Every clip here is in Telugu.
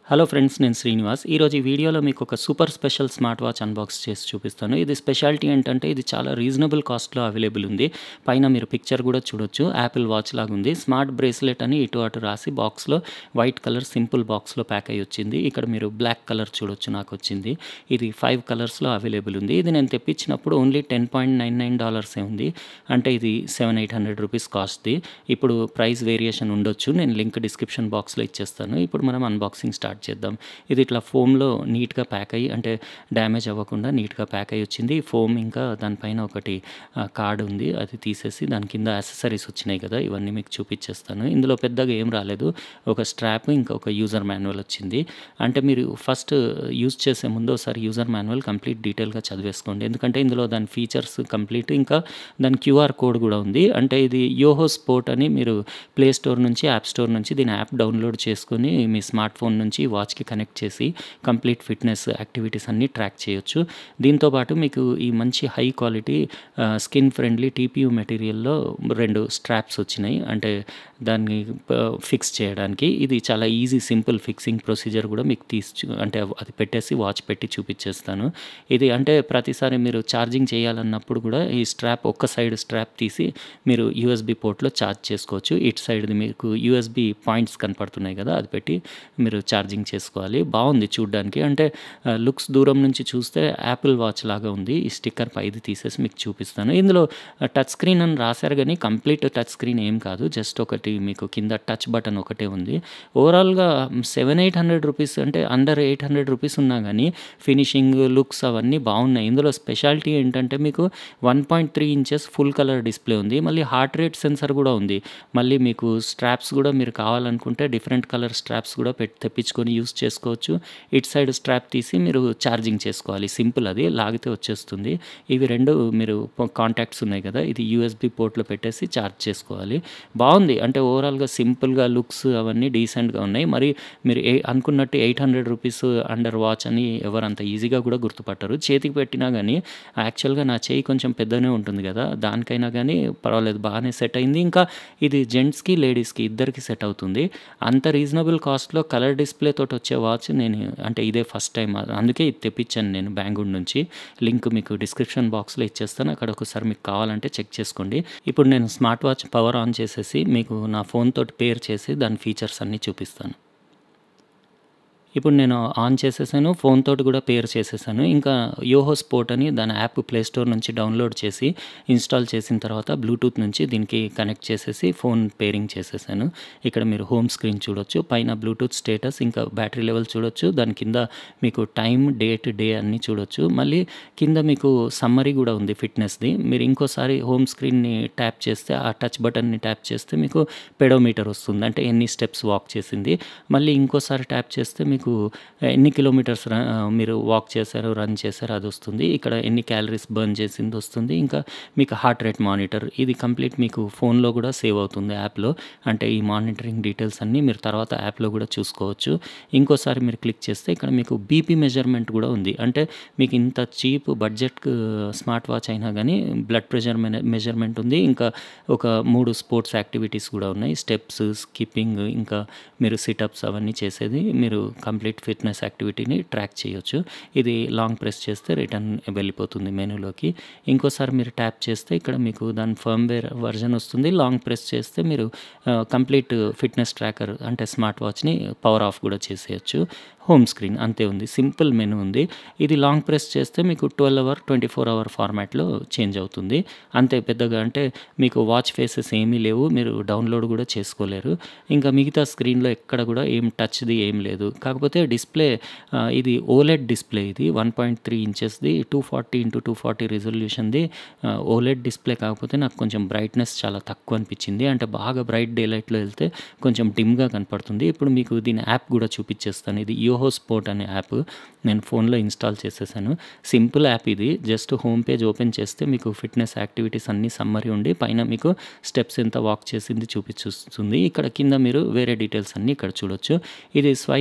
హలో ఫ్రెండ్స్ నేను శ్రీనివాస్ ఈరోజు ఈ వీడియోలో మీకు ఒక super special smart watch unbox చేసి చూపిస్తాను ఇది స్పెషాలిటీ ఏంటంటే ఇది చాలా రీజనబుల్ కాస్ట్లో అవైలబుల్ ఉంది పైన మీరు పిక్చర్ కూడా చూడొచ్చు యాపిల్ వాచ్ లాగా ఉంది స్మార్ట్ బ్రేస్లెట్ అని ఇటు అటు రాసి బాక్స్లో వైట్ కలర్ సింపుల్ బాక్స్లో ప్యాక్ అయ్యి వచ్చింది ఇక్కడ మీరు బ్లాక్ కలర్ చూడొచ్చు నాకు వచ్చింది ఇది ఫైవ్ కలర్స్లో అవైలబుల్ ఉంది ఇది నేను తెప్పించినప్పుడు only ten point nine nine డాలర్సే ఉంది అంటే ఇది సెవెన్ ఎయిట్ హండ్రెడ్ రూపీస్ కాస్ట్ది ఇప్పుడు ప్రైస్ వేరియేషన్ ఉండొచ్చు నేను లింక్ డిస్క్రిప్షన్ బాక్స్లో ఇచ్చేస్తాను ఇప్పుడు మనం అన్బాక్సింగ్ స్టార్ట్ చేద్దాం ఇది ఇట్లా ఫోమ్లో నీట్గా ప్యాక్ అయ్యి అంటే డ్యామేజ్ అవ్వకుండా నీట్గా ప్యాక్ అయ్యి వచ్చింది ఫోమ్ ఇంకా దానిపైన ఒకటి కార్డ్ ఉంది అది తీసేసి దాని కింద యాక్సెసరీస్ వచ్చినాయి కదా ఇవన్నీ మీకు చూపించేస్తాను ఇందులో పెద్దగా ఏం రాలేదు ఒక స్ట్రాప్ ఇంకా ఒక యూజర్ మాన్యువల్ వచ్చింది అంటే మీరు ఫస్ట్ యూజ్ చేసే ముందు ఒకసారి యూజర్ మాన్యువల్ కంప్లీట్ డీటెయిల్గా చదివేసుకోండి ఎందుకంటే ఇందులో దాని ఫీచర్స్ కంప్లీట్ ఇంకా దాని క్యూఆర్ కోడ్ కూడా ఉంది అంటే ఇది యోహో స్పోర్ట్ అని మీరు ప్లే స్టోర్ నుంచి యాప్ స్టోర్ నుంచి దీని యాప్ డౌన్లోడ్ చేసుకొని మీ స్మార్ట్ ఫోన్ నుంచి వాచ్కి కనెక్ట్ చేసి కంప్లీట్ ఫిట్నెస్ యాక్టివిటీస్ అన్నీ ట్రాక్ చేయొచ్చు దీంతోపాటు మీకు ఈ మంచి high quality skin friendly TPU మెటీరియల్లో రెండు స్ట్రాప్స్ వచ్చినాయి అంటే దాన్ని ఫిక్స్ చేయడానికి ఇది చాలా ఈజీ సింపుల్ ఫిక్సింగ్ ప్రొసీజర్ కూడా మీకు తీసి అంటే అది పెట్టేసి వాచ్ పెట్టి చూపించేస్తాను ఇది అంటే ప్రతిసారి మీరు ఛార్జింగ్ చేయాలన్నప్పుడు కూడా ఈ స్ట్రాప్ ఒక్క సైడ్ స్ట్రాప్ తీసి మీరు యూఎస్బి పోర్ట్లో ఛార్జ్ చేసుకోవచ్చు ఇటు సైడ్ది మీకు యూఎస్బి పాయింట్స్ కనపడుతున్నాయి కదా అది పెట్టి మీరు ఛార్జింగ్ చేసుకోవాలి బాగుంది చూడడానికి అంటే లుక్స్ దూరం నుంచి చూస్తే యాపిల్ వాచ్ లాగా ఉంది ఈ స్టిక్కర్ పైది తీసేసి మీకు చూపిస్తాను ఇందులో టచ్ స్క్రీన్ అని రాశారు కానీ కంప్లీట్ టచ్ స్క్రీన్ ఏం కాదు జస్ట్ ఒకటి మీకు కింద టచ్ బటన్ ఒకటే ఉంది ఓవరాల్గా సెవెన్ ఎయిట్ హండ్రెడ్ రూపీస్ అంటే అండర్ ఎయిట్ హండ్రెడ్ రూపీస్ ఉన్నా కానీ ఫినిషింగ్ లుక్స్ అవన్నీ బాగున్నాయి ఇందులో స్పెషాలిటీ ఏంటంటే మీకు one point three inches full colour display ఉంది మళ్ళీ హార్ట్ రేట్ సెన్సర్ కూడా ఉంది మళ్ళీ మీకు స్ట్రాప్స్ కూడా మీరు కావాలనుకుంటే డిఫరెంట్ కలర్ స్ట్రాప్స్ కూడా పెట్టి తెప్పించుకొని యూస్ చేసుకోవచ్చు ఇటు సైడ్ స్ట్రాప్ తీసి మీరు ఛార్జింగ్ చేసుకోవాలి సింపుల్ అది లాగితే వచ్చేస్తుంది ఇవి రెండు మీరు కాంటాక్ట్స్ ఉన్నాయి కదా ఇది యూఎస్బి పోర్ట్లో పెట్టేసి ఛార్జ్ చేసుకోవాలి బాగుంది అంటే ఓవరాల్గా సింపుల్గా లుక్స్ అవన్నీ డీసెంట్గా ఉన్నాయి మరి మీరు ఏ అనుకున్నట్టు eight hundred rupees under watch అని ఎవరు అంత ఈజీగా కూడా గుర్తుపట్టరు చేతికి పెట్టినా కానీ యాక్చువల్గా నా చేయి కొంచెం పెద్దనే ఉంటుంది కదా దానికైనా కానీ పర్వాలేదు బాగానే సెట్ అయింది ఇంకా ఇది జెంట్స్కి లేడీస్కి ఇద్దరికి సెట్ అవుతుంది అంత రీజనబుల్ కాస్ట్లో కలర్ డిస్ప్లే తోటి వచ్చే వాచ్ నేను అంటే ఇదే ఫస్ట్ టైం అందుకే ఇది తెప్పించాను నేను బెంగళూరు నుంచి లింక్ మీకు డిస్క్రిప్షన్ బాక్స్లో ఇచ్చేస్తాను అక్కడ ఒకసారి మీకు కావాలంటే చెక్ చేసుకోండి ఇప్పుడు నేను స్మార్ట్ వాచ్ పవర్ ఆన్ చేసేసి మీకు నా ఫోన్ తోటి పేర్ చేసి దాని ఫీచర్స్ అన్నీ చూపిస్తాను ఇప్పుడు నేను ఆన్ చేసేసాను ఫోన్ తోటి కూడా పేర్ చేసేసాను ఇంకా యోహో స్పోర్ట్ అని దాని యాప్ ప్లే స్టోర్ నుంచి డౌన్లోడ్ చేసి ఇన్స్టాల్ చేసిన తర్వాత బ్లూటూత్ నుంచి దీనికి కనెక్ట్ చేసేసి ఫోన్ పేరింగ్ చేసేసాను ఇక్కడ మీరు హోమ్ స్క్రీన్ చూడొచ్చు పైన బ్లూటూత్ స్టేటస్ ఇంకా బ్యాటరీ లెవెల్ చూడొచ్చు దాని కింద మీకు టైం డేట్ డే అన్నీ చూడొచ్చు మళ్ళీ కింద మీకు సమ్మరీ కూడా ఉంది ఫిట్నెస్ది మీరు ఇంకోసారి హోమ్ స్క్రీన్ని ట్యాప్ చేస్తే ఆ టచ్ బటన్ని ట్యాప్ చేస్తే మీకు పెడోమీటర్ వస్తుంది అంటే ఎన్ని స్టెప్స్ వాక్ చేసింది మళ్ళీ ఇంకోసారి ట్యాప్ చేస్తే మీకు ఎన్ని కిలోమీటర్స్ మీరు వాక్ చేశారు రన్ చేశారు అది వస్తుంది ఇక్కడ ఎన్ని క్యాలరీస్ బర్న్ చేసింది వస్తుంది ఇంకా మీకు హార్ట్ రేట్ మానిటర్ ఇది కంప్లీట్ మీకు ఫోన్లో కూడా సేవ్ అవుతుంది యాప్లో అంటే ఈ మానిటరింగ్ డీటెయిల్స్ అన్నీ మీరు తర్వాత యాప్లో కూడా చూసుకోవచ్చు ఇంకోసారి మీరు క్లిక్ చేస్తే ఇక్కడ మీకు బీపీ మెజర్మెంట్ కూడా ఉంది అంటే మీకు ఇంత చీప్ బడ్జెట్ స్మార్ట్ వాచ్ అయినా కానీ బ్లడ్ ప్రెషర్ మెజర్మెంట్ ఉంది ఇంకా ఒక మూడు స్పోర్ట్స్ యాక్టివిటీస్ కూడా ఉన్నాయి స్టెప్స్ స్కిప్పింగ్ ఇంకా మీరు సిటప్స్ అవన్నీ చేసేది మీరు కంప్లీట్ ఫిట్నెస్ యాక్టివిటీని ట్రాక్ చేయొచ్చు ఇది లాంగ్ ప్రెస్ చేస్తే రిటర్న్ వెళ్ళిపోతుంది మెనూలోకి ఇంకోసారి మీరు ట్యాప్ చేస్తే ఇక్కడ మీకు దాని ఫర్మ్వేర్ వర్జన్ వస్తుంది లాంగ్ ప్రెస్ చేస్తే మీరు కంప్లీట్ ఫిట్నెస్ ట్రాకర్ అంటే స్మార్ట్ వాచ్ని పవర్ ఆఫ్ కూడా చేసేయచ్చు హోమ్ స్క్రీన్ అంతే ఉంది సింపుల్ మెనూ ఉంది ఇది లాంగ్ ప్రెస్ చేస్తే మీకు twelve hour twenty four hour ఫార్మాట్లో చేంజ్ అవుతుంది అంతే పెద్దగా అంటే మీకు వాచ్ ఫేసెస్ ఏమీ లేవు మీరు డౌన్లోడ్ కూడా చేసుకోలేరు ఇంకా మిగతా స్క్రీన్లో ఎక్కడ కూడా ఏం టచ్ది ఏం లేదు కాకపోతే డిస్ప్లే ఇది ఓలెడ్ డిస్ప్లే ఇది వన్ పాయింట్ త్రీ ఇంచెస్ది two forty into two forty రిజల్యూషన్ది ఓలెడ్ డిస్ప్లే కాకపోతే నాకు కొంచెం బ్రైట్నెస్ చాలా తక్కువ అనిపించింది అంటే బాగా బ్రైట్ డే లైట్లో వెళ్తే కొంచెం డిమ్గా కనపడుతుంది ఇప్పుడు మీకు దీని యాప్ కూడా చూపించేస్తాను ఇది యోహో స్పోర్ట్ అనే యాప్ నేను ఫోన్లో ఇన్స్టాల్ చేసేసాను సింపుల్ యాప్ ఇది జస్ట్ హోమ్ పేజ్ ఓపెన్ చేస్తే మీకు ఫిట్నెస్ యాక్టివిటీస్ అన్నీ సమ్మరీ ఉండి పైన మీకు స్టెప్స్ ఎంత వాక్ చేసింది చూపిస్తుంది ఇక్కడ కింద మీరు వేరే డీటెయిల్స్ అన్నీ ఇక్కడ చూడొచ్చు ఇది స్వైప్ చేస్తే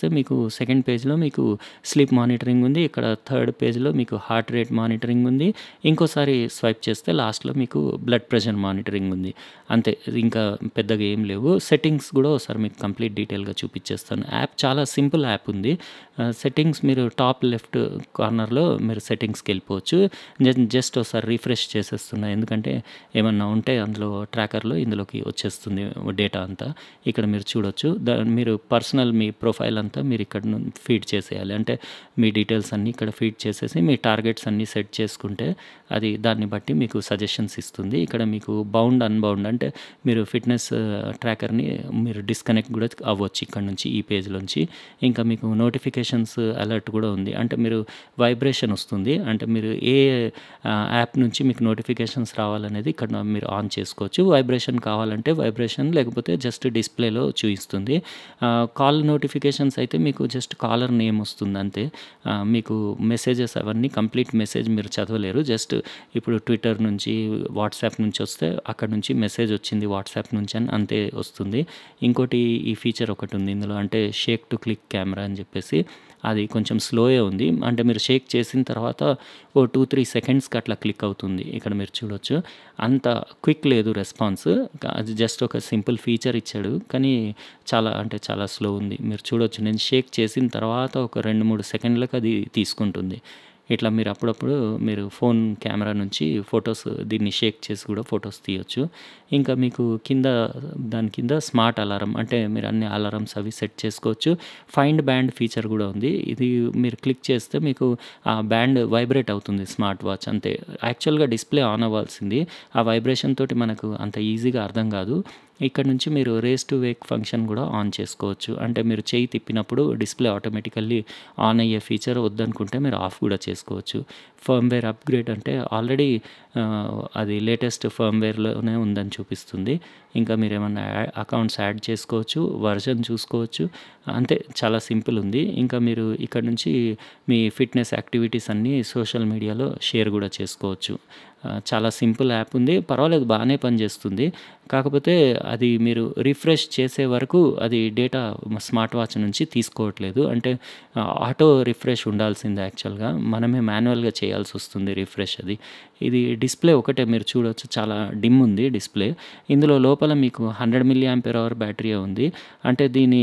మీకు సెకండ్ పేజ్‌లో మీకు స్లీప్ మానిటరింగ్ ఉంది. ఇక్కడ థర్డ్ పేజ్‌లో మీకు హార్ట్ రేట్ మానిటరింగ్ ఉంది. ఇంకోసారి స్వైప్ చేస్తే లాస్ట్‌లో మీకు బ్లడ్ ప్రెషర్ మానిటరింగ్ ఉంది. అంతే ఇంకా పెద్దగా ఏం లేవు. సెట్టింగ్స్ గూడా ఒకసారి మీకు కంప్లీట్ డీటెయిల్‌గా చూపిచ్చేస్తాను. యాప్ చాలా సింపుల్ యాప్ ఉంది. ఆహ్, సెట్టింగ్స్ మీరు టాప్ లెఫ్ట్ కార్నర్‌లో మీరు సెట్టింగ్స్‌కెళ్ళిపోవచ్చు. జ జస్ట్ ఒకసారి రిఫ్రెష్ చేసేస్తున్నా. ఎందుకంటే ఏమన్నా ఉంటే అందులో ట్రాకర్‌లో ఇందులోకి వచ్చేస్తుంది డేటా అంతా. ఇక్కడ మీరు చూడొచ్చు. ద మీరు పర్సనల్ మీ ప్రొఫైల్ అంతా మీరు ఇక్కడ ను ఫీడ్ చేసేయాలి. అంటే మీ డీటెయిల్స్ అన్నీ ఇక్కడ ఫీడ్ చేసేసి మీ టార్గెట్స్ అన్నీ సెట్ చేసుకుంటే అది దాన్ని బట్టి మీకు సజెషన్స్ ఇస్తుంది. ఇక్కడ మీకు బౌండ్, అన్‌బౌండ్ అంటే మీరు ఫిట్‌నెస్ ట్రాకర్‌ని మీరు డిస్కనెక్ట్ గూడా అవ్వచ్చు ఇక్కడ నుంచి ఈ పేజ్‌లోంచి. ఇంకా మీకు నోటిఫికేషన్స్ అలర్ట్ గూడా ఉంది. అంటే మీరు వైబ్రేషన్ వస్తుంది. అంటే మీరు ఏ ఆహ్, యాప్ నుంచి మీకు నోటిఫికేషన్స్ రావాలనేది ఇక్కడ మీరు ఆన్ చేసుకోవచ్చు. వైబ్రేషన్ కావాలంటే వైబ్రేషన్ లేకపోతే జస్ట్ డిస్‌ప్లేలో చూయిస్తుంది. ఆహ్, కాల్ నోటిఫికేషన్స్ అయితే మీకు జస్ట్ కాలర్ నేమ్ వస్తుంది అంతే. ఆహ్, మీకు మెసేజెస్ అవన్నీ కంప్లీట్ మెసేజ్ మీరు చదవలేరు. జస్ట్ ఇప్పుడు ట్విట్టర్ నుంచి, వాట్సాప్ నుంచి వస్తే అక్కడి నుంచి మెసేజ్ వచ్చింది వాట్సాప్ నుంచి అని అంతే వస్తుంది. ఇంకోటి ఈ ఫీచర్ ఒకటుంది ఇందులో అంటే షేక్ టు క్లిక్ కెమెరా అని చెప్పేసి అది కొంచెం స్లోయే ఉంది. అంటే మీరు షేక్ చేసిన తర్వాత ఓ 2, 3 సెకండ్స్‌కి అట్లా క్లిక్ అవుతుంది. ఇక్కడ మీరు చూడొచ్చు. అంత క్విక్ లేదు రెస్పాన్స్. అది జస్ట్ ఒక సింపుల్ ఫీచర్ ఇచ్చాడు. కానీ చాలా అంటే చాలా స్లో ఉంది. మీరు చూడొచ్చు నేను షేక్ చేసిన తర్వాత ఒక 2, 3 సెకండ్‌లకి అది తీసుకుంటుంది. ఇట్లా మీరు అప్పుడప్పుడు మీరు ఫోన్ కెమెరా నుంచి ఫోటోస్ దీన్ని షేక్ చేసి గూడా ఫోటోస్ తీయొచ్చు. ఇంకా మీకు కింద దాని కింద స్మార్ట్ అలారం అంటే మీరు అన్ని అలారమ్స్ అవి సెట్ చేసుకోవచ్చు. ఫైండ్ బ్యాండ్ ఫీచర్ గూడా ఉంది. ఇది మీరు క్లిక్ చేస్తే మీకు ఆ బ్యాండ్ వైబ్రేట్ అవుతుంది స్మార్ట్ వాచ్ అంతే. యాక్చువల్‌గా డిస్‌ప్లే ఆన్ అవ్వాల్సింది. ఆ వైబ్రేషన్ తోటి మనకు అంత ఈజీగా అర్థం గాదు. ఇక్కడ నుంచి మీరు రేస్ టు వేక్ ఫంక్షన్ గూడా ఆన్ చేసుకోవచ్చు. అంటే మీరు చెయ్యి తిప్పినప్పుడు డిస్‌ప్లే ఆటోమేటికల్లీ ఆన్ అయ్యే ఫీచర్ వద్దనుకుంటే మీరు ఆఫ్ గూడా చేసుకోవచ్చు. ఫర్మ్‌వేర్ అప్‌గ్రేడ్ అంటే ఆల్రెడీ ఆహ్, అది లేటెస్ట్ ఫర్మ్‌వేర్‌లోనే ఉందని చూపిస్తుంది. ఇంకా మీరేమన్నా యా అకౌంట్స్ యాడ్ చేసుకోవచ్చు. వర్షన్ చూసుకోవచ్చు. అంతే చాలా సింపుల్ ఉంది. ఇంకా మీరు ఇక్కడ నుంచి మీ ఫిట్‌నెస్ యాక్టివిటీస్ అన్నీ సోషల్ మీడియాలో షేర్ గూడా చేసుకోవచ్చు. ఆహ్, చాలా సింపుల్ యాప్ ఉంది. పర్వాలేదు బానే పనిచేస్తుంది. కాకపోతే అది మీరు రిఫ్రెష్ చేసే వరకు అది డేటా స్మార్ట్ వాచ్ నుంచి తీసుకోవట్లేదు. అంటే ఆహ్, ఆటో రిఫ్రెష్ ఉండాల్సిందే యాక్చువల్‌గా. మనమే మాన్యువల్‌గా చేయాల్సొస్తుంది రిఫ్రెష్ అది. ఇది డిస్‌ప్లే ఒకటే మీరు చూడొచ్చు. చాలా డిమ్ ఉంది డిస్‌ప్లే. ఇందులో లోపల మీకు 100 మిల్లీ యాంపియర్ అవర్ బ్యాటరీయే ఉంది. అంటే దీని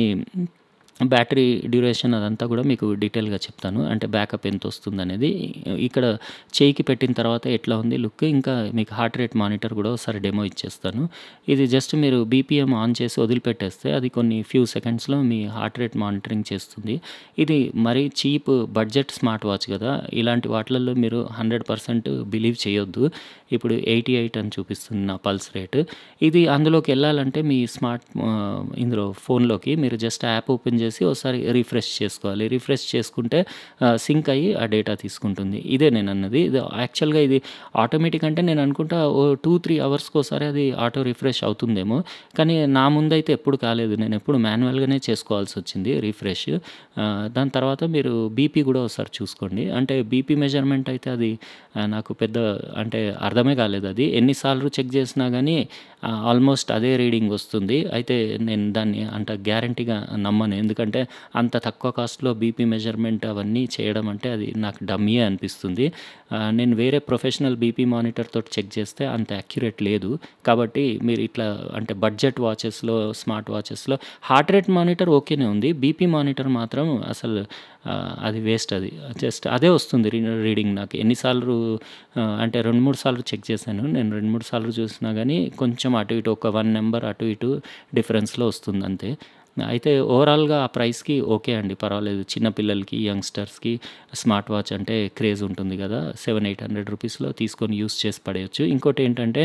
బ్యాటరీ డ్యూరేషన్ అదంతా గూడా మీకు డీటెయిల్‌గా చెప్తాను. అంటే బ్యాకప్ ఎంతొస్తుందనేది. ఇక్కడ చెయ్యికి పెట్టిన తర్వాత ఎట్లా ఉంది లుక్ ఇంకా మీకు హార్ట్ రేట్ మానిటర్ గూడా ఒకసారి డెమో ఇచ్చేస్తాను. ఇది జస్ట్ మీరు బీపీఎం ఆన్ చేసి వదిలిపెట్టేస్తే అది కొన్ని ఫ్యూ సెకండ్స్‌లో మీ హార్ట్ రేట్ మానిటరింగ్ చేస్తుంది. ఇది మరీ చీప్ బడ్జెట్ స్మార్ట్ వాచ్ గదా! ఇలాంటి వాటిలల్లో మీరు 100% బిలీవ్ చేయొద్దు. ఇప్పుడు 88 అని చూపిస్తుంది నా పల్స్ రేట్. ఇది అందులోకెళ్ళాలంటే మీ స్మార్ట్ ఆహ్, ఇందులో ఫోన్‌లోకి మీరు జస్ట్ యాప్ ఓపెన్ చేసి ఒకసారి రిఫ్రెష్ చేసుకోవాలి. రిఫ్రెష్ చేసుకుంటే ఆహ్, సింక్ అయ్యి ఆ డేటా తీసుకుంటుంది. ఇదే నేనన్నది. ఇది యాక్చువల్‌గా ఇది ఆటోమేటిక్ అంటే నేను అనుకుంటా ఓ 2, 3 అవర్స్‌కోసారి అది ఆటో రిఫ్రెష్ అవుతుందేమో. కానీ నా ముందైతే ఎప్పుడు కాలేదు. నేనెప్పుడు మాన్యువల్‌గానే చేసుకోవాల్సొచ్చింది రిఫ్రెష్. ఆహ్, దాని తర్వాత మీరు బీపీ గూడా ఒకసారి చూసుకోండి. అంటే బీపీ మెజర్‌మెంట్ అయితే అది ఆహ్, నాకు పెద్ద అంటే అర్థమే కాలేదది. ఎన్ని సార్లు చెక్ చేసినా గానీ ఆహ్, ఆల్మోస్ట్ అదే రీడింగ్ వస్తుంది. అయితే నేను దాన్ని అంత గ్యారంటీగా నమ్మను. ఎందుకంటే అంత తక్కువ కాస్ట్‌లో బీపీ మెజర్‌మెంట్ అవన్నీ చేయడం అంటే అది నాకు డమ్మీయే అనిపిస్తుంది. ఆహ్, నేను వేరే ప్రొఫెషనల్ బీపీ మానిటర్ తోటి చెక్ చేస్తే అంత యాక్యురేట్ లేదు. కాబట్టి మీరు ఇట్లా అంటే బడ్జెట్ వాచెస్‌లో, స్మార్ట్ వాచెస్‌లో హార్ట్ రేట్ మానిటర్ ఓకేనే ఉంది. బీపీ మానిటర్ మాత్రం అసలు ఆహ్, అది వేస్ట్ అది. జస్ట్ అదే వస్తుంది రీ రీడింగ్ నాకు. ఎన్ని సార్లు ఆహ్, అంటే 2, 3 సార్లు చెక్ చేశాను. నేను 2, 3 సార్లు చూసినా గానీ కొంచెం అటు ఇటు ఒక 1 నంబర్ అటు ఇటు డిఫరెన్స్‌లో వస్తుందంతే. అయితే ఓవరాల్‌గా ఆ ప్రైస్‌కి ఓకే అండి. పర్వాలేదు. చిన్న పిల్లలకి, యంగ్‌స్టర్స్‌కి స్మార్ట్ వాచ్ అంటే క్రేజ్ ఉంటుంది గదా! 700, 800 రూపీస్‌లో తీసుకొని యూజ్ చేసి పడేయొచ్చు. ఇంకోటేంటంటే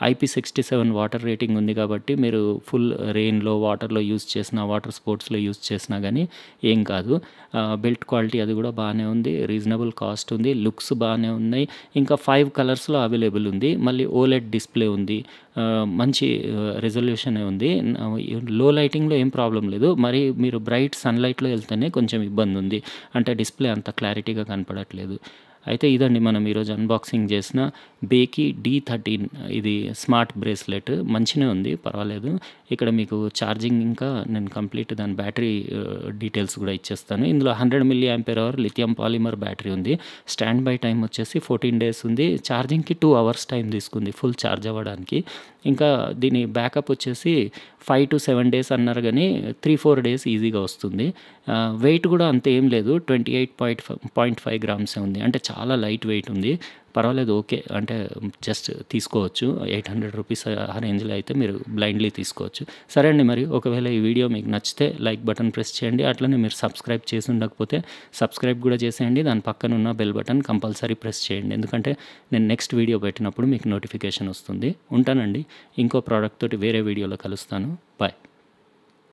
ఐపీ67 వాటర్ రేటింగ్ ఉంది కాబట్టి మీరు ఫుల్ రెయిన్‌లో, వాటర్‌లో యూజ్ చేసినా, వాటర్ స్పోర్ట్స్‌లో యూజ్ చేసినా గానీ ఏం కాదు. ఆహ్, బెల్ట్ క్వాలిటీ అది గూడా బానే ఉంది. రీజనబుల్ కాస్ట్ ఉంది. లుక్స్ బానే ఉన్నాయి. ఇంకా 5 కలర్స్‌లో అవైలబుల్ ఉంది. మళ్ళీ ఓలెడ్ డిస్‌ప్లే ఉంది. ఆహ్, మంచి రిజల్యూషనే ఉంది. లో లైటింగ్‌లో ఏం ప్రాబ్లమ్ లేదు. మరి మీరు బ్రైట్ సన్‌లైట్‌లో ఎళ్తేనే కొంచెం ఇబ్బందుంది. అంటే డిస్‌ప్లే అంత క్లారిటీగా కనపడట్లేదు. అయితే ఇదండి మనం ఈరోజు అన్బాక్సింగ్ చేసిన బేకి డి థర్టీన్ ఇది స్మార్ట్ బ్రేస్లెట్ మంచిగా ఉంది పర్వాలేదు ఇక్కడ మీకు ఛార్జింగ్ ఇంకా నేను కంప్లీట్ దాని బ్యాటరీ డీటెయిల్స్ కూడా ఇచ్చేస్తాను ఇందులో hundred milli ampere hour lithium polymer battery ఉంది స్టాండ్ బై టైం వచ్చేసి ఫోర్టీన్ డేస్ ఉంది ఛార్జింగ్కి టూ అవర్స్ టైం తీసుకుంది ఫుల్ ఛార్జ్ అవ్వడానికి ఇంకా దీని బ్యాకప్ వచ్చేసి ఫైవ్ టు సెవెన్ డేస్ అన్నారు కానీ త్రీ ఫోర్ డేస్ ఈజీగా వస్తుంది వెయిట్ కూడా అంత ఏం లేదు twenty eight point point five గ్రామ్సే ఉంది అంటే చాలా లైట్ వెయిట్ ఉంది పర్వాలేదు ఓకే అంటే జస్ట్ తీసుకోవచ్చు ఎయిట్ హండ్రెడ్ రూపీస్ ఆ రేంజ్లో అయితే మీరు బ్లైండ్లీ తీసుకోవచ్చు సరే అండి మరి ఒకవేళ ఈ వీడియో మీకు నచ్చితే లైక్ బటన్ ప్రెస్ చేయండి అట్లనే మీరు సబ్స్క్రైబ్ చేసి ఉండకపోతే సబ్స్క్రైబ్ కూడా చేసేయండి దాని పక్కన ఉన్న బెల్ బటన్ కంపల్సరీ ప్రెస్ చేయండి ఎందుకంటే నేను నెక్స్ట్ వీడియో పెట్టినప్పుడు మీకు నోటిఫికేషన్ వస్తుంది ఉంటానండి ఇంకో ప్రోడక్ట్ తోటి వేరే వీడియోలో కలుస్తాను బాయ్